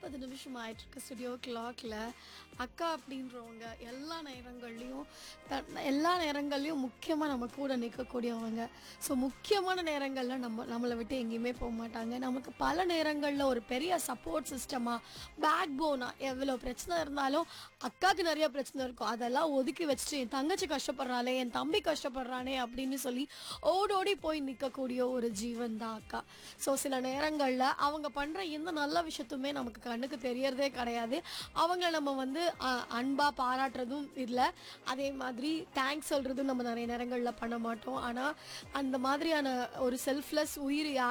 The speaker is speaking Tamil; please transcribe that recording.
நாற்பது நிமிஷம் ஆயிட்டு இருக்கு ஸ்டுடியோ கிளாக்ல அக்கா அப்படின்றவங்க எல்லா நேரங்கள்லையும் த- எல்லா நேரங்கள்லையும் முக்கியமாக நம்ம கூட நிற்கக்கூடியவங்க ஸோ முக்கியமான நேரங்களில் நம்ம நம்மளை விட்டு எங்கேயுமே போக மாட்டாங்க நமக்கு பல நேரங்களில் ஒரு பெரிய சப்போர்ட் சிஸ்டமாக பேக் போனாக எவ்வளோ பிரச்சனை இருந்தாலும் அக்காவுக்கு நிறைய பிரச்சனை இருக்கும் அதெல்லாம் ஒதுக்கி வச்சுட்டு என் தங்கச்சி கஷ்டப்படுறாளே என் தம்பி கஷ்டப்படுறானே அப்படின்னு சொல்லி ஓடோடி போய் நிற்கக்கூடிய ஒரு ஜீவன் தான் அக்கா ஸோ சில நேரங்களில் அவங்க பண்ணுற எந்த நல்ல விஷயத்துமே நமக்கு கண்ணுக்கு தெரியறதே கிடையாது அவங்கள நம்ம வந்து அஹ், அன்பா பாராட்டுறதும் இல்லை அதே மாதிரி தேங்க்ஸ் சொல்றதும் நம்ம நிறைய நேரங்களில் பண்ண மாட்டோம் ஆனால் அந்த மாதிரியான ஒரு செல்ஃப்லெஸ் உயிர் யா